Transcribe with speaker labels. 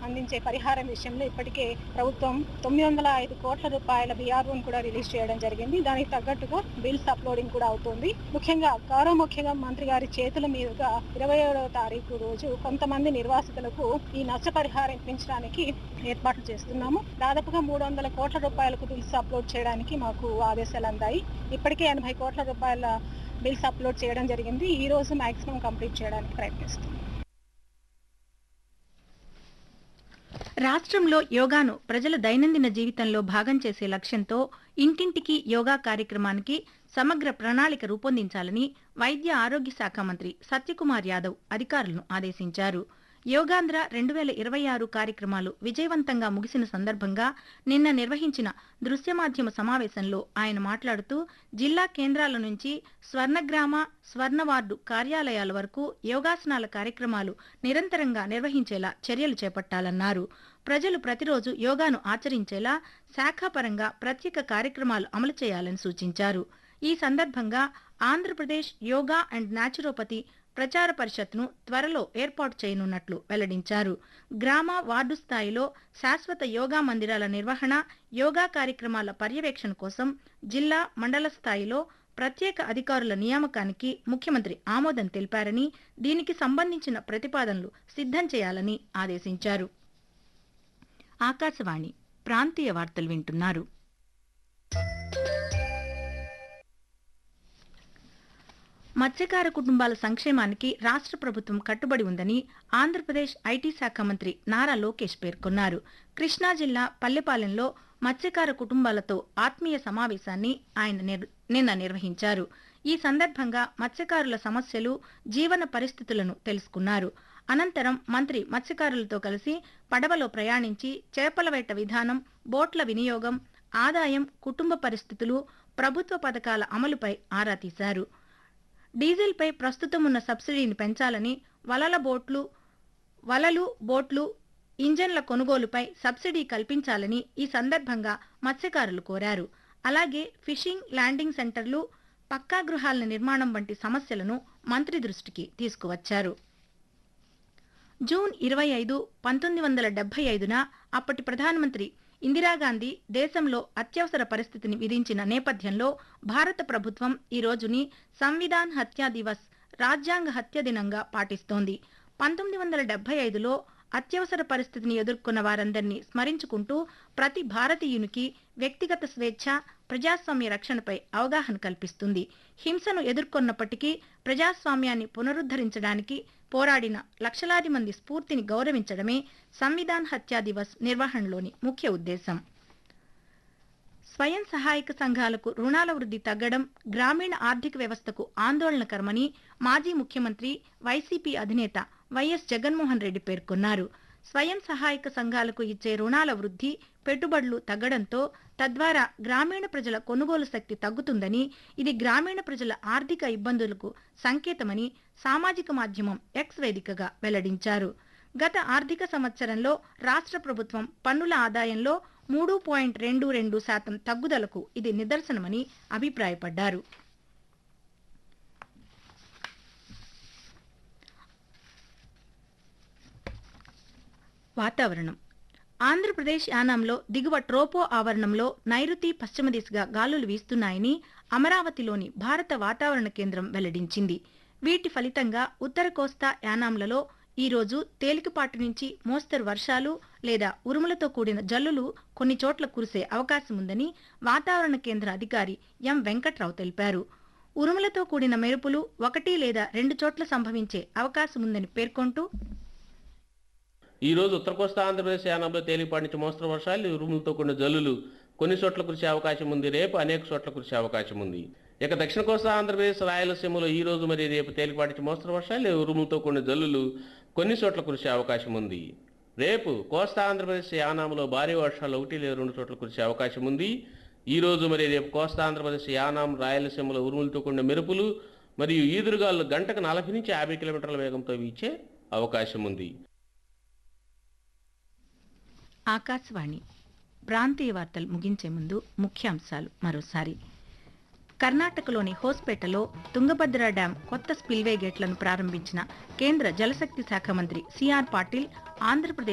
Speaker 1: అందించే పరిహారం విషయంలో ఇప్పటికే ప్రభుత్వం తొమ్మిది వందల ఐదు కోట్ల రూపాయల బీఆర్ఓను కూడా రిలీజ్ చేయడం జరిగింది దానికి తగ్గట్టుగా బిల్స్ అప్లోడింగ్ కూడా అవుతుంది ముఖ్యంగా గౌరవ ముఖ్యంగా మంత్రి గారి చేతుల మీదుగా ఇరవై ఏడవ తారీఖు రోజు కొంతమంది నిర్వాసితులకు ఈ నష్టపరిహారం ఇప్పించడానికి ఏర్పాట్లు చేస్తున్నాము దాదాపుగా మూడు వందల కోట్ల రూపాయలకు బిల్స్ అప్లోడ్ చేయడానికి మాకు ఆదేశాలు అందాయి ఇప్పటికే ఎనభై కోట్ల రూపాయల బిల్స్ అప్లోడ్ చేయడం జరిగింది ఈ రోజు మాక్సిమం కంప్లీట్ చేయడానికి ప్రయత్నిస్తున్నాం
Speaker 2: రాష్ట్రంలో యోగాను ప్రజల దైనందిన జీవితంలో భాగం చేసే లక్ష్యంతో ఇంటింటికి యోగా కార్యక్రమానికి సమగ్ర ప్రణాళిక రూపొందించాలని వైద్య ఆరోగ్య శాఖ మంత్రి సత్యకుమార్ యాదవ్ అధికారులను ఆదేశించారు యోగాంధ్ర రెండు వేల ఇరవై ఆరు కార్యక్రమాలు విజయవంతంగా ముగిసిన సందర్భంగా నిన్న నిర్వహించిన దృశ్య మాధ్యమ సమావేశంలో ఆయన మాట్లాడుతూ జిల్లా కేంద్రాల నుంచి స్వర్ణగ్రామ స్వర్ణ వార్డు కార్యాలయాల వరకు యోగాసనాల కార్యక్రమాలు నిరంతరంగా నిర్వహించేలా చర్యలు చేపట్టాలన్నారు ప్రజలు ప్రతిరోజు యోగాను ఆచరించేలా శాఖాపరంగా ప్రత్యేక కార్యక్రమాలు అమలు చేయాలని సూచించారు ఈ సందర్భంగా ఆంధ్రప్రదేశ్ యోగా అండ్ నాచురోపతి ప్రచార పరిషత్ను త్వరలో ఏర్పాటు చేయనున్నట్లు వెల్లడించారు గ్రామ వార్డు స్థాయిలో శాశ్వత యోగా మందిరాల నిర్వహణ యోగా కార్యక్రమాల పర్యవేక్షణ కోసం జిల్లా మండల స్థాయిలో ప్రత్యేక అధికారుల నియామకానికి ముఖ్యమంత్రి ఆమోదం తెలిపారని దీనికి సంబంధించిన ప్రతిపాదనలు సిద్ధం చేయాలని ఆదేశించారు ఆకాశవాణి ప్రాంతీయ వార్తలు వింటున్నారు మత్స్యకార కుటుంబాల సంక్షేమానికి రాష్ట్ర ప్రభుత్వం కట్టుబడి ఉందని ఆంధ్రప్రదేశ్ ఐటీ శాఖ మంత్రి నారా లోకేష్ పేర్కొన్నారు కృష్ణా జిల్లా పల్లెపాలెంలో మత్స్యకార కుటుంబాలతో ఆత్మీయ సమావేశాన్ని ఆయన నిర్- నిన్న నిర్వహించారు ఈ సందర్భంగా మత్స్యకారుల సమస్యలు జీవన పరిస్థితులను తెలుసుకున్నారు అనంతరం మంత్రి మత్స్యకారులతో కలిసి పడవలో ప్రయాణించి చేపల వేట విధానం బోట్ల వినియోగం ఆదాయం కుటుంబ పరిస్థితులు ప్రభుత్వ పథకాల అమలుపై ఆరా తీశారు డీజిల్పై ప్రస్తుతం ఉన్న సబ్సిడీని పెంచాలని వలల బోట్లు వలలు బోట్లు ఇంజన్ల కొనుగోలుపై సబ్సిడీ కల్పించాలని ఈ సందర్భంగా మత్స్యకారులు కోరారు అలాగే ఫిషింగ్ ల్యాండింగ్ సెంటర్లు పక్కా గృహాల నిర్మాణం వంటి సమస్యలను మంత్రి దృష్టికి తీసుకువచ్చారు జూన్ ఇరవై ఐదు పంతొమ్మిది వందల డెబ్బై ఐదున అప్పటి ప్రధానమంత్రి ఇందిరాగాంధీ దేశంలో అత్యవసర పరిస్థితిని విధించిన నేపథ్యంలో భారత ప్రభుత్వం ఈ రోజుని సంవిధాన్ హత్యా దివస్ రాజ్యాంగ హత్య దినంగా పాటిస్తోంది పంతొమ్మిది వందల డెబ్బై ఐదులో అత్యవసర పరిస్థితిని ఎదుర్కొన్న వారందరినీ స్మరించుకుంటూ ప్రతి భారతీయునికి వ్యక్తిగత స్వేచ్ఛ ప్రజాస్వామ్య రక్షణపై అవగాహన కల్పిస్తుంది హింసను ఎదుర్కొన్నప్పటికీ ప్రజాస్వామ్యాన్ని పునరుద్ధరించడానికి పోరాడిన లక్షలాది మంది స్ఫూర్తిని గౌరవించడమే సంవిధాన్ హత్యా దివస్ నిర్వహణలోని ముఖ్య ఉద్దేశం స్వయం సహాయక సంఘాలకు రుణాల వృద్ధి తగ్గడం గ్రామీణ ఆర్థిక వ్యవస్థకు ఆందోళనకరమని మాజీ ముఖ్యమంత్రి వైసీపీ అధినేత వైఎస్ జగన్మోహన్ రెడ్డి పేర్కొన్నారు స్వయం సహాయక సంఘాలకు ఇచ్చే రుణాల వృద్ధి పెట్టుబడులు తగ్గడంతో తద్వారా గ్రామీణ ప్రజల కొనుగోలు శక్తి తగ్గుతుందని ఇది గ్రామీణ ప్రజల ఆర్థిక ఇబ్బందులకు సంకేతమని సామాజిక మాధ్యమం ఎక్స్ వేదికగా వెల్లడించారు గత ఆర్థిక సంవత్సరంలో రాష్ట్ర ప్రభుత్వం పన్నుల ఆదాయంలో మూడు పాయింట్ రెండు రెండు శాతం తగ్గుదలకు ఇది నిదర్శనమని అభిప్రాయపడ్డారు వాతావరణం ఆంధ్రప్రదేశ్ యానాంలో దిగువ ట్రోపో ఆవరణంలో నైరుతి పశ్చిమ దిశగా గాలులు వీస్తున్నాయని అమరావతిలోని భారత వాతావరణ కేంద్రం వెల్లడించింది వీటి ఫలితంగా ఉత్తర కోస్తా యానాంలలో ఈ రోజు తేలికపాటి నుంచి మోస్తరు వర్షాలు లేదా ఉరుములతో కూడిన జల్లులు కొన్ని చోట్ల కురిసే అవకాశం ఉందని వాతావరణ కేంద్ర అధికారి ఎం వెంకట్రావు తెలిపారు ఉరుములతో కూడిన మెరుపులు ఒకటి లేదా రెండు చోట్ల సంభవించే అవకాశం ఉందని పేర్కొంటూ
Speaker 3: ఈ రోజు ఉత్తర కోస్తా ఆంధ్రప్రదేశ్ యానంలో తేలిపాటి నుంచి మోస్తరు వర్షాలు ఉరుములతో కూడిన జల్లులు కొన్ని చోట్ల కురిసే అవకాశం ఉంది రేపు అనేక చోట్ల కురిసే అవకాశం ఉంది ఇక దక్షిణ కోస్తా ఆంధ్రప్రదేశ్ రాయలసీమలో ఈ రోజు మరి రేపు తేలిపాటి నుంచి మోస్తరు వర్షాలు ఉరుములతో కూడిన జల్లులు కొన్ని చోట్ల కురిసే అవకాశం ఉంది రేపు కోస్తా ఆంధ్రప్రదేశ్ యానాంలో భారీ వర్షాలు ఒకటి లేదా రెండు చోట్ల కురిసే అవకాశం ఉంది ఈ రోజు మరి రేపు కోస్తా ఆంధ్రప్రదేశ్ యానాం రాయలసీమలో ఉరుములతో కూడిన మెరుపులు మరియు ఈదురుగాలు గంటకు నలభై నుంచి యాభై కిలోమీటర్ల వేగంతో వీచే అవకాశం ఉంది
Speaker 2: ఆకాశవాణి ప్రాంతీయ వార్తలు ముగించే ముందు ముఖ్యాంశాలు మరోసారి కర్ణాటకలోని హోస్పేటలో తుంగభద్ర డ్యాం కొత్త స్పిల్వే గేట్లను ప్రారంభించిన కేంద్ర జలశక్తి శాఖ మంత్రి సిఆర్ పాటిల్ ఆంధ్రప్రదేశ్